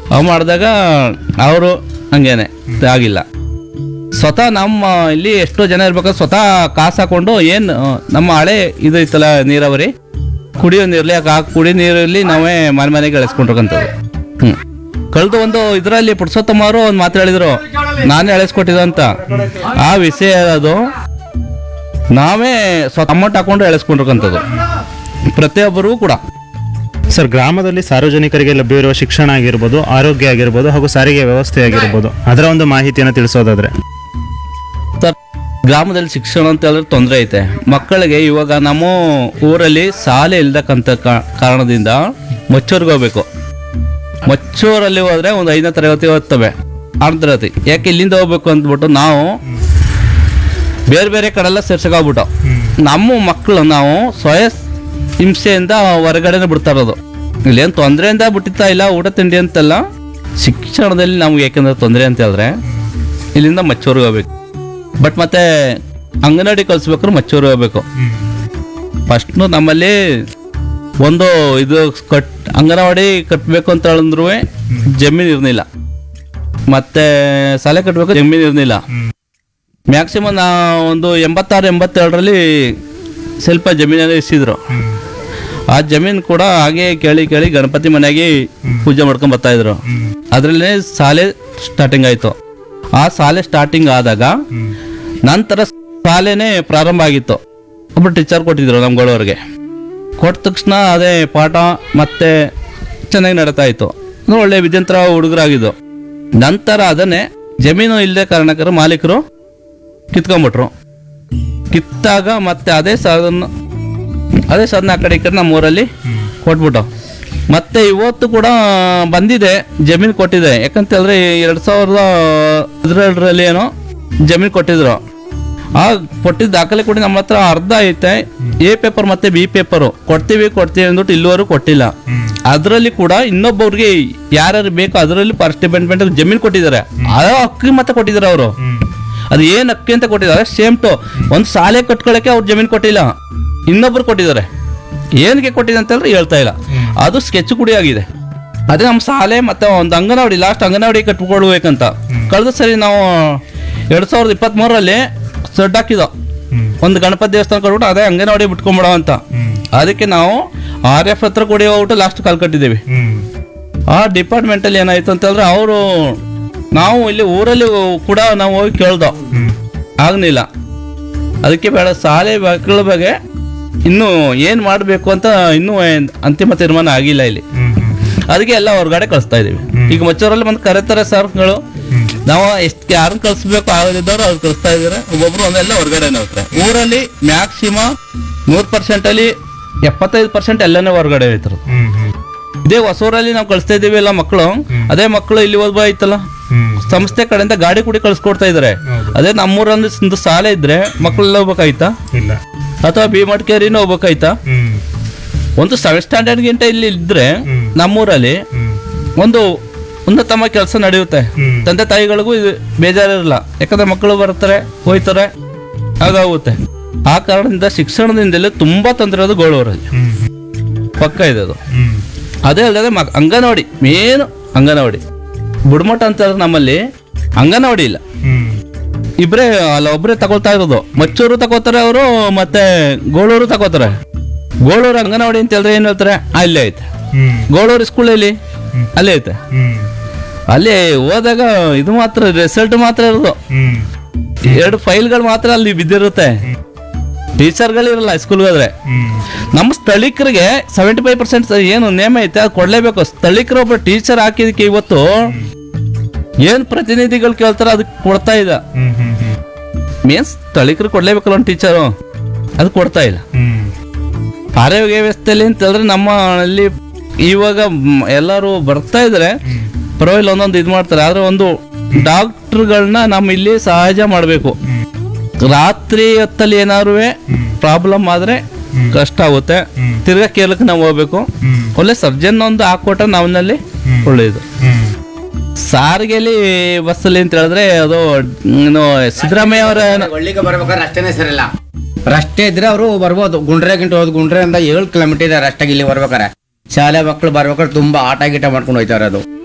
ಅವು ಮಾಡಿದಾಗ ಅವರು ಹಂಗೇನೆ ಆಗಿಲ್ಲ ಸ್ವತಃ ನಮ್ಮ ಇಲ್ಲಿ ಎಷ್ಟೋ ಜನ ಇರ್ಬೇಕಾದ್ರೆ ಸ್ವತಃ ಕಾಸು ಹಾಕೊಂಡು ಏನು ನಮ್ಮ ಹಳೆ ಇದು ಇತ್ತಲ್ಲ ನೀರಾವರಿ ಕುಡಿಯೋ ನೀರಲ್ಲಿ ಆ ಕುಡಿಯೋ ನೀರಲ್ಲಿ ನಾವೇ ಮನೆ ಮನೆಗೆ ಎಳೆಸ್ಕೊಂಡಿರೋಂಥದ್ದು ಹ್ಞೂ ಕಳೆದು ಒಂದು ಇದರಲ್ಲಿ ಪುರುಷೋತ್ತಮ ಅವರು ಒಂದು ಮಾತು ಹೇಳಿದ್ರು ನಾನೇ ಎಳೆಸ್ಕೊಟ್ಟಿದ್ದೆ ಅಂತ ಆ ವಿಷಯ ಅದು ನಾವೇ ಸ್ವತಃ ಅಮೌಂಟ್ ಹಾಕೊಂಡು ಎಳೆಸ್ಕೊಂಡಿರೋಂಥದ್ದು ಪ್ರತಿಯೊಬ್ಬರಿಗೂ ಕೂಡ ಸರ್ ಗ್ರಾಮದಲ್ಲಿ ಸಾರ್ವಜನಿಕರಿಗೆ ಲಭ್ಯವಿರುವ ಶಿಕ್ಷಣ ಆಗಿರ್ಬೋದು ಆರೋಗ್ಯ ಆಗಿರ್ಬೋದು ಹಾಗೂ ಸಾರಿಗೆ ವ್ಯವಸ್ಥೆ ಆಗಿರ್ಬೋದು ಅದರ ಒಂದು ಮಾಹಿತಿಯನ್ನು ತಿಳಿಸೋದಾದ್ರೆ ಸರ್ ಗ್ರಾಮದಲ್ಲಿ ಶಿಕ್ಷಣ ಅಂತ ಹೇಳಿದ್ರೆ ತೊಂದರೆ ಐತೆ ಮಕ್ಕಳಿಗೆ ಇವಾಗ ನಮ್ಮ ಊರಲ್ಲಿ ಶಾಲೆ ಇಲ್ದಕ್ಕಂಥ ಕಾ- ಕಾರಣದಿಂದ ಮಚ್ಚೂರ್ಗೆ ಹೋಗ್ಬೇಕು ಮಚ್ಚೂರಲ್ಲಿ ಹೋದ್ರೆ ಒಂದು ಐದನೇ ತರಗತಿ ಓದ್ತವೆ ಆರನೇ ತರಗತಿ ಯಾಕೆ ಇಲ್ಲಿಂದ ಹೋಗ್ಬೇಕು ಅಂದ್ಬಿಟ್ಟು ನಾವು ಬೇರೆ ಬೇರೆ ಕಡೆಲ್ಲ ಸೇರ್ಸಕ್ಕಾಗ್ಬಿಟ್ಟು ನಮ್ಮ ಮಕ್ಕಳು ನಾವು ಸ್ವಯ ಹಿಂಸೆಯಿಂದ ಹೊರಗಡೆನೆ ಬಿಡ್ತಾ ಇರೋದು ಇಲ್ಲೇನು ತೊಂದರೆಯಿಂದ ಬಿಟ್ಟಿತ್ತಾ ಇಲ್ಲ ಊಟ ತಿಂಡಿ ಅಂತಲ್ಲ ಶಿಕ್ಷಣದಲ್ಲಿ ನಮ್ಗೆ ಯಾಕೆಂದ್ರೆ ತೊಂದರೆ ಅಂತ ಹೇಳಿದ್ರೆ ಇಲ್ಲಿಂದ ಮಚ್ಚೂರಿಗೆ ಹೋಗ್ಬೇಕು ಬಟ್ ಮತ್ತೆ ಅಂಗನವಾಡಿ ಕಳಿಸ್ಬೇಕಾದ್ರೆ ಮಚ್ಚೂರಿಗೆ ಹೋಗ್ಬೇಕು ಫಸ್ಟ್ನು ನಮ್ಮಲ್ಲಿ ಒಂದು ಇದು ಕಟ್ ಅಂಗನವಾಡಿ ಕಟ್ಟಬೇಕು ಅಂತ ಹೇಳಿದ್ರು ಜಮೀನು ಇರಲಿಲ್ಲ ಮತ್ತೆ ಶಾಲೆ ಕಟ್ಟಬೇಕು ಜಮೀನು ಇರಲಿಲ್ಲ ಮ್ಯಾಕ್ಸಿಮಮ್ ನಾ ಒಂದು ಎಂಬತ್ತಾರು ಎಂಬತ್ತೆರಡರಲ್ಲಿ ಸ್ವಲ್ಪ ಜಮೀನಲ್ಲಿ ಇಸಿದ್ರು ಆ ಜಮೀನು ಕೂಡ ಹಾಗೆ ಕೇಳಿ ಕೇಳಿ ಗಣಪತಿ ಮನೆಗೆ ಪೂಜೆ ಮಾಡ್ಕೊಂಡ್ ಬರ್ತಾ ಇದ್ರು ಅದರಲ್ಲೇ ಶಾಲೆ ಸ್ಟಾರ್ಟಿಂಗ್ ಆಯಿತು ಆ ಶಾಲೆ ಸ್ಟಾರ್ಟಿಂಗ್ ಆದಾಗ ನಂತರ ಶಾಲೆನೇ ಪ್ರಾರಂಭ ಆಗಿತ್ತು ಒಬ್ಬರು ಟೀಚರ್ ಕೊಟ್ಟಿದ್ರು ನಮ್ಗಳವ್ರಿಗೆ ಕೊಟ್ಟ ತಕ್ಷಣ ಅದೇ ಪಾಠ ಮತ್ತೆ ಚೆನ್ನಾಗಿ ನಡೀತಾ ಇತ್ತು ಅಂದ್ರೆ ಒಳ್ಳೆ ವಿದ್ಯಂತರ ಹುಡುಗರಾಗಿದ್ದು ನಂತರ ಅದನ್ನೇ ಜಮೀನು ಇಲ್ಲದೆ ಕಾರಣಕ್ಕರ ಮಾಲೀಕರು ಕಿತ್ಕೊಂಡ್ಬಿಟ್ರು ಕಿತ್ತಾಗ ಮತ್ತೆ ಅದೇ ಸಾಧನ ಅದೇ ಸಾಧನ ಆ ಕಡೆ ಈ ಕಡೆ ನಮ್ಮ ಊರಲ್ಲಿ ಕೊಟ್ಬಿಟ್ಟು ಮತ್ತೆ ಇವತ್ತು ಕೂಡ ಬಂದಿದೆ ಜಮೀನು ಕೊಟ್ಟಿದೆ ಯಾಕಂತ ಹೇಳಿದ್ರೆ ಎರಡು ಸಾವಿರದ ಹದಿನೇಳರಲ್ಲಿ ಏನೋ ಜಮೀನು ಕೊಟ್ಟಿದ್ರು ಆ ಕೊಟ್ಟಿದ್ದ ದಾಖಲೆ ಕೂಡ ನಮ್ಮ ಹತ್ರ ಅರ್ಧ ಐತೆ ಎ ಪೇಪರ್ ಮತ್ತೆ ಬಿ ಪೇಪರು ಕೊಡ್ತೀವಿ ಕೊಡ್ತೀವಿ ಅಂದ್ಬಿಟ್ಟು ಇಲ್ಲಿವರೆಗೂ ಕೊಟ್ಟಿಲ್ಲ ಅದರಲ್ಲಿ ಕೂಡ ಇನ್ನೊಬ್ಬವ್ರಿಗೆ ಯಾರ್ಯಾರು ಬೇಕೋ ಅದರಲ್ಲಿ ಫಸ್ಟ್ ಡಿಪೆಂಡ್ಮೆಂಟ್ ಜಮೀನು ಕೊಟ್ಟಿದ್ದಾರೆ ಆ ಹಕ್ಕಿ ಮತ್ತೆ ಕೊಟ್ಟಿದ್ದಾರೆ ಅವರು ಅದು ಏನ್ ಅಕ್ಕಿ ಅಂತ ಕೊಟ್ಟಿದ್ದಾರೆ ಸೇಮ್ ಟು ಒಂದು ಶಾಲೆ ಕಟ್ಕೊಳಕ್ಕೆ ಅವ್ರು ಜಮೀನು ಕೊಟ್ಟಿಲ್ಲ ಇನ್ನೊಬ್ರು ಕೊಟ್ಟಿದ್ದಾರೆ ಏನಕ್ಕೆ ಕೊಟ್ಟಿದೆ ಅಂತ ಹೇಳಿದ್ರೆ ಹೇಳ್ತಾ ಇಲ್ಲ ಅದು ಸ್ಕೆಚ್ ಕುಡಿ ಆಗಿದೆ ಅದೇ ನಮ್ಮ ಶಾಲೆ ಮತ್ತೆ ಒಂದು ಅಂಗನವಾಡಿ ಲಾಸ್ಟ್ ಅಂಗನವಾಡಿ ಕಟ್ಕೊಳ್ಬೇಕಂತ ಕಳೆದ ಸರಿ ನಾವು ಎರಡ್ ಸಾವಿರದ ಇಪ್ಪತ್ತ್ಮೂರರಲ್ಲಿ ಸೊಡ್ಡು ಹಾಕಿದೋ ಒಂದು ಗಣಪತಿ ದೇವಸ್ಥಾನ ಕೊಟ್ಬಿಟ್ಟು ಅದೇ ಅಂಗನವಾಡಿ ಬಿಟ್ಕೊಂಬಿಡೋ ಅಂತ ಅದಕ್ಕೆ ನಾವು ಆರ್ ಎಫ್ ಹತ್ರ ಕೊಡಿ ಹೋಗ್ಬಿಟ್ಟು ಲಾಸ್ಟ್ ಕಾಲ್ ಕಟ್ಟಿದ್ದೀವಿ ಆ ಡಿಪಾರ್ಟ್ಮೆಂಟಲ್ಲಿ ಏನಾಯ್ತು ಅಂತ ಹೇಳಿದ್ರೆ ಅವರು ನಾವು ಇಲ್ಲಿ ಊರಲ್ಲಿ ಕೂಡ ನಾವು ಹೋಗಿ ಕೇಳ್ದೋ ಆಗ್ಲಿಲ್ಲ ಅದಕ್ಕೆ ಬೇಡ ಶಾಲೆ ಮಕ್ಕಳ ಬಗ್ಗೆ ಇನ್ನೂ ಏನು ಮಾಡಬೇಕು ಅಂತ ಇನ್ನೂ ಏನ್- ಅಂತಿಮ ತೀರ್ಮಾನ ಆಗಿಲ್ಲ ಇಲ್ಲಿ ಅದಕ್ಕೆ ಎಲ್ಲ ಹೊರಗಡೆ ಕಳಿಸ್ತಾ ಇದೀವಿ ಈಗ ಮಚ್ಚೂರಲ್ಲಿ ಬಂದು ಕರೆತಾರೆ ಸರ್ಗಳು ನಾವು ಎಷ್ಟು ಯಾರನ್ನ ಕಳಿಸ್ಬೇಕು ಆಗಿದ್ದವ್ರು ಅವ್ರು ಕಳಿಸ್ತಾ ಇದಾರೆ ಒಬ್ಬೊಬ್ರು ಒಂದೆಲ್ಲ ಹೊರಗಡೆ ಹೋಗ್ತಾರೆ ಊರಲ್ಲಿ ಮ್ಯಾಕ್ಸಿಮಮ್ ನೂರು ಪರ್ಸೆಂಟ್ ಅಲ್ಲಿ ಎಪ್ಪತ್ತೈದು ಪರ್ಸೆಂಟ್ ಎಲ್ಲನೇ ಹೊರಗಡೆ ಹೋಯ್ತಾರೆ ಇದೇ ಹೊಸೂರಲ್ಲಿ ನಾವು ಕಳಿಸ್ತಾ ಇದೀವಿ ಎಲ್ಲ ಮಕ್ಕಳು ಅದೇ ಮಕ್ಕಳು ಇಲ್ಲಿ ಓದ್ಬೋ ಐತಲ್ಲ ಸಂಸ್ಥೆ ಕಡೆಯಿಂದ ಗಾಡಿ ಕೂಡಿ ಕಳ್ಸಿಕೊಡ್ತಾ ಇದಾರೆ ಅದೇ ನಮ್ಮೂರಲ್ಲಿ ಒಂದು ಶಾಲೆ ಇದ್ರೆ ಮಕ್ಕಳೆಲ್ಲ ಹೋಗ್ಬೇಕಾಯ್ತಾ ಇಲ್ಲ ಅಥವಾ ಬಿ ಮಡಿಕೇರಿನೂ ಹೋಗ್ಬೇಕಾಯ್ತಾ ಒಂದು ಸೆವೆನ್ ಸ್ಟ್ಯಾಂಡರ್ಡ್ ಗಿಂತ ಇಲ್ಲಿ ಇದ್ರೆ ನಮ್ಮೂರಲ್ಲಿ ಒಂದು ಉನ್ನತಮ ಕೆಲಸ ನಡೆಯುತ್ತೆ ತಂದೆ ತಾಯಿಗಳಿಗೂ ಇದು ಬೇಜಾರಿರಲ್ಲ ಯಾಕಂದ್ರೆ ಮಕ್ಕಳು ಬರ್ತಾರೆ ಹೋಯ್ತಾರೆ ಹಾಗಾಗುತ್ತೆ ಆ ಕಾರಣದಿಂದ ಶಿಕ್ಷಣದಿಂದಲೇ ತುಂಬಾ ತೊಂದರೆ ಅದು ಗೋಳೂರಲ್ಲಿ ಪಕ್ಕ ಇದೆ ಅದು ಅದೇ ಅಲ್ಲದೆ ಮಕ್ ಅಂಗನವಾಡಿ ಮೇನ್ ಅಂಗನವಾಡಿ ಬುಡ್ಮಠ ಅಂತ ಹೇಳಿದ್ರೆ ನಮ್ಮಲ್ಲಿ ಅಂಗನವಾಡಿ ಇಲ್ಲ ಇಬ್ರೇ ಅಲ್ಲ ಒಬ್ರೇ ತಗೊಳ್ತಾ ಇರೋದು ಮಚ್ಚೂರು ತಗೋತಾರೆ ಅವರು ಮತ್ತೆ ಗೋಳೂರು ತಗೋತಾರೆ ಗೋಳೂರು ಅಂಗನವಾಡಿ ಅಂತ ಹೇಳಿದ್ರೆ ಏನ್ ಹೇಳ್ತಾರೆ ಆ, ಇಲ್ಲೇ ಐತೆ ಗೋಳೂರು ಸ್ಕೂಲ್ ಎಲ್ಲಿ ಅಲ್ಲೇ ಐತೆ ಅಲ್ಲಿ ಹೋದಾಗ ಇದು ಮಾತ್ರ ರಿಸಲ್ಟ್ ಮಾತ್ರ ಇರೋದು ಎರಡು ಫೈಲ್ಗಳು ಮಾತ್ರ ಅಲ್ಲಿ ಬಿದ್ದಿರುತ್ತೆ ಟೀಚರ್ಗಳಿರಲ್ಲ ಸ್ಕೂಲ್ಗೆ ಹೋದ್ರೆ ನಮ್ಮ ಸ್ಥಳೀಕರಿಗೆ ಸೆವೆಂಟಿ ಫೈವ್ ಪರ್ಸೆಂಟ್ ಏನು ನೇಮ ಐತೆ ಅದು ಕೊಡ್ಲೇಬೇಕು ಸ್ಥಳೀಕರು ಒಬ್ಬ ಟೀಚರ್ ಹಾಕಿದಕ್ಕೆ ಇವತ್ತು ಏನ್ ಪ್ರತಿನಿಧಿಗಳು ಕೇಳ್ತಾರ ಅದಕ್ಕೆ ಕೊಡ್ತಾ ಇಲ್ಲ ಮೀನ್ಸ್ ಸ್ಥಳೀಕರು ಕೊಡ್ಲೇಬೇಕಲ್ಲ ಒಂದು ಟೀಚರು ಅದು ಕೊಡ್ತಾ ಇಲ್ಲ ಆರೋಗ್ಯ ವ್ಯವಸ್ಥೆಯಲ್ಲಿ ಅಂತ ಹೇಳಿದ್ರೆ ನಮ್ಮ ಅಲ್ಲಿ ಇವಾಗ ಮ್, ಎಲ್ಲರೂ ಬರ್ತಾ ಇದ್ರೆ ಪರವಾಗಿಲ್ಲ ಒಂದೊಂದು ಇದು ಮಾಡ್ತಾರೆ ಆದ್ರೆ ಒಂದು ಡಾಕ್ಟರ್ಗಳನ್ನ ನಮ್ಮ ಇಲ್ಲಿ ಸಹಜ ಮಾಡಬೇಕು ರಾತ್ರಿ ಹೊತ್ತಲ್ಲಿ ಏನಾದ್ರು ಪ್ರಾಬ್ಲಮ್ ಆದ್ರೆ ಕಷ್ಟ ಆಗುತ್ತೆ ತಿರ್ಗಾ ಕೇರಳಕ್ಕೆ ನಾವು ಹೋಗ್ಬೇಕು ಒಳ್ಳೆ ಸರ್ಜನ್ ಒಂದು ಹಾಕೊಟ್ಟ ನಾವಲ್ಲಿ ಒಳ್ಳೆಯದು ಸಾರಿಗೆಲಿ ಬಸ್ಸಲ್ಲಿ ಅಂತ ಹೇಳಿದ್ರೆ ಅದು ಏನು ಸಿದ್ದರಾಮಯ್ಯ ಅವರ ಒಳ್ಳಿಗೆ ಬರ್ಬೇಕಾದ್ರೆ ರಸ್ತೆನೇ ಸರಿಲ್ಲ ರಸ್ತೆ ಇದ್ರೆ ಅವರು ಬರ್ಬೋದು ಗುಂಡ್ರೆ ಗಿಂಟ ಹೋದ್ ಗುಂಡ್ರೆಯಿಂದ ಏಳು ಕಿಲೋಮೀಟರ್ ಇದೆ ರಸ್ತೆಗೆ ಇಲ್ಲಿ ಬರ್ಬೇಕಾರೆ ಶಾಲೆ ಮಕ್ಕಳು ಬರ್ಬೇಕಾದ್ರೆ ತುಂಬಾ ಆಟ ಗೀಟ ಮಾಡ್ಕೊಂಡು ಹೋಯ್ತಾರೆ ಅದು